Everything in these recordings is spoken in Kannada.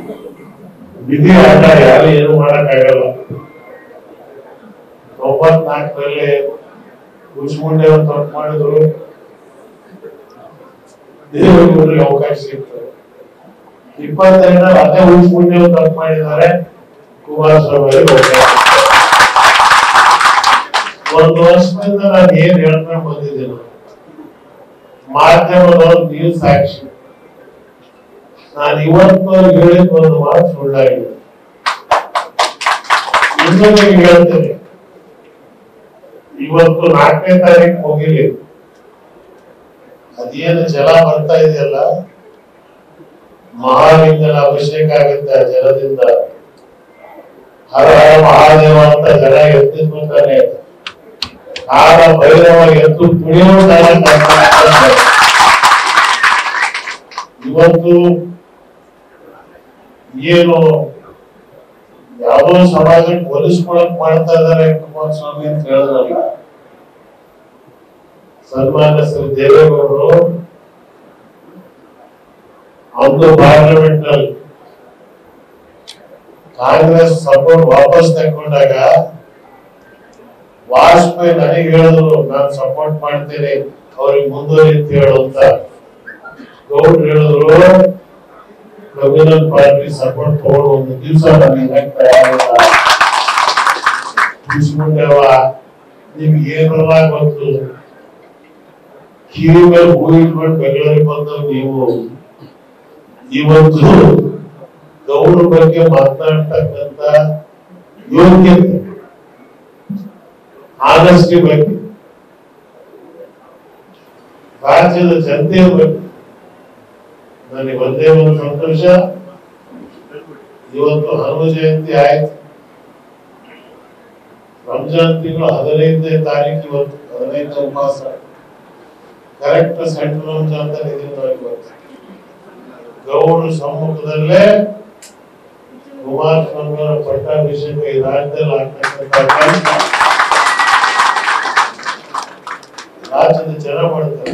ವಿಧಿ ಆಟ ಯಾರು ಏನು ಮಾಡಕ್ಕಾಗಲ್ಲ ತೊಂಬತ್ನಾಲ್ಕರಲ್ಲಿ ಕುಚ್ಮುಂಡೆ ಅವ್ರು ತಪ್ಪು ಮಾಡಿದ್ರು ದೇವೇಗೌಡರಿಗೆ ಅವಕಾಶ ಸಿಗ್ತದೆ ಇಪ್ಪತ್ತೆರಡರಲ್ಲಿ ಅದೇ ಉಳಿಸ್ಮುಂಡೆ ಅವ್ರು ತಪ್ಪು ಮಾಡಿದ್ದಾರೆ ಕುಮಾರಸ್ವಾಮಿ ಅವರಿಗೆ ಅವಕಾಶ ಒಂದು ವರ್ಷದಿಂದ ನಾನು ಏನ್ ಹೇಳ್ಕೊಂಡು ಬಂದಿದ್ದೀನಿ ಮಾಧ್ಯಮದವ್ರು ನೀವು ಸಾಕ್ಷಿ ನಾನು ಇವತ್ತು ಹೇಳಿದ ಒಂದು ಮಾತು ಸುಳ್ಳಾಗಿದೆ ಇನ್ನೂ ನಿಮ್ಗೆ ಹೇಳ್ತೇನೆ ಇವತ್ತು ನಾಲ್ಕನೇ ತಾರೀಕು ಮುಗಿಲಿ ಅದೇನು ಜಲ ಬರ್ತಾ ಇದೆಯಲ್ಲ ಮಹಾಲಿಂಗನ ಅಭಿಷೇಕ ಆಗುತ್ತೆ ಆ ಜಲದಿಂದ ಹರ ಹರ ಮಹಾದೇವ ಅಂತ ಜನ ಎತ್ತಿರ್ಬೇಕಾದ್ರೆ ಆಗ ಭೈರವ ಎತ್ತು ಕುಣಿಯೋ ಕಾಲ ಕಾಣ್ತಾ ಇದೆ. ಇವತ್ತು ಏನು ಯಾವುದೋ ಸಮಾಜಕ್ಕೆ ಹೋಲಿಸ್ಕೊಳಕ್ ಮಾಡ್ತಾ ಇದ್ದಾರೆ ಕುಮಾರಸ್ವಾಮಿ ಅಂತ ಹೇಳಿದ್ರಲ್ಲ ಸನ್ಮಾನ್ಯ ಶ್ರೀ ದೇವೇಗೌಡರು ಅಂದು ಪಾರ್ಲಿಮೆಂಟ್ ನಲ್ಲಿ ಕಾಂಗ್ರೆಸ್ ಸಪೋರ್ಟ್ ವಾಪಸ್ ತಗೊಂಡಾಗ ವಾಜಪೇಯಿ ನನಗೆ ಹೇಳಿದ್ರು ನಾನು ಸಪೋರ್ಟ್ ಮಾಡ್ತೇನೆ ಅವ್ರಿಗೆ ಮುಂದುವರಿ ಅಂತ ಹೇಳು ಅಂತ ಗೌಡ್ರು ಹೇಳಿದ್ರು ಕಮ್ಯುನಲ್ ಪಾರ್ಟಿ ಸಪೋರ್ಟ್ ತಗೊಂಡು ಒಂದು ದಿವಸ ನನಗೆ ಹಾಕ್ತಾ ಇರಲಿಲ್ಲ ಮುಗಿಸ್ಕೊಂಡೇವ ನಿಮ್ಗೆ ಏನಲ್ಲ ಗೊತ್ತು ಕಿವಿ ಮೇಲೆ ಹೂ ಇಟ್ಕೊಂಡು ಬೆಂಗಳೂರಿಗೆ ಬಂದವ್ ನೀವು ಇವತ್ತು ಗೌಡ್ರ ಬಗ್ಗೆ ಮಾತನಾಡ್ತಕ್ಕಂತ ಯೋಗ್ಯತೆ ಆನೆಸ್ಟಿ ಬಗ್ಗೆ ರಾಜ್ಯದ ಜನತೆಯ ಬಗ್ಗೆ ನನಗೆ ಒಂದೇ ಒಂದು ಸಂತೋಷ ಇವತ್ತು ಹನುಮ ಜಯಂತಿ ಆಯ್ತು ರಂಜಾನ್ ತಿಂಗಳು ಹದಿನೈದನೇ ತಾರೀಕು ಇವತ್ತು ಹದಿನೈದನೇ ಉಪವಾಸ ಕರೆಕ್ಟ್ ಸೆಂಟ್ರಲ್ ರಂಜಾನ್ ಇದೀವಿ ನಾವು ಇವತ್ತು ಗೌಡ್ರ ಸಮ್ಮುಖದಲ್ಲೇ ಕುಮಾರಸ್ವಾಮಿ ಅವರ ಪಟ್ಟಾಭಿಷೇಕ ಈ ರಾಜ್ಯದಲ್ಲಿ ಆಗ್ತಕ್ಕಂಥ ಕೆಲಸ ರಾಜ್ಯದ ಜನ ಮಾಡ್ತಾರೆ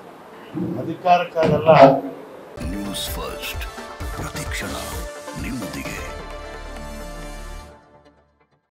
ಅಧಿಕಾರಕ್ಕಾಗಲ್ಲ ನ್ಯೂಸ್ ಫಸ್ಟ್ ಪ್ರತಿಕ್ಷಣ ನಿಮ್ಮ